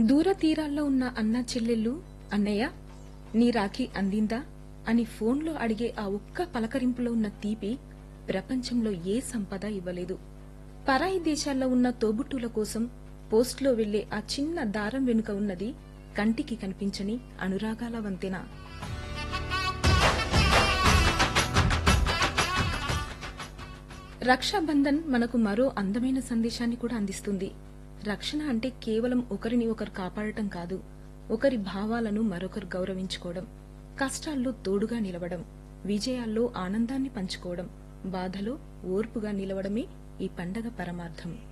దూర తీరాల్లో ఉన్న అన్న చెల్లెళ్ళు అన్నయ్య నీ రాఖీ అందిందా అని ఫోన్లో అడిగే ఆ ఒక్క పలకరింపులో ఉన్న తీపి ప్రపంచంలో ఏ సంపద ఇవ్వలేదు పరాయి దేశాల్లో ఉన్న తోబుట్టుల కోసం పోస్ట్లో వెళ్లే ఆ చిన్న దారం వెనుక ఉన్నది కంటికి కనిపించని అనురాగాల వంతెన రక్షాబంధన్ మనకు మరో అందమైన సందేశాన్ని కూడా అందిస్తుంది రక్షణ అంటే కేవలం ఒకరిని ఒకరు కాపాడటం కాదు ఒకరి భావాలను మరొకరు గౌరవించుకోవడం కష్టాల్లో తోడుగా నిలవడం విజయాల్లో ఆనందాన్ని పంచుకోవడం బాధలో ఓర్పుగా నిలవడమే ఈ పండగ పరమార్థం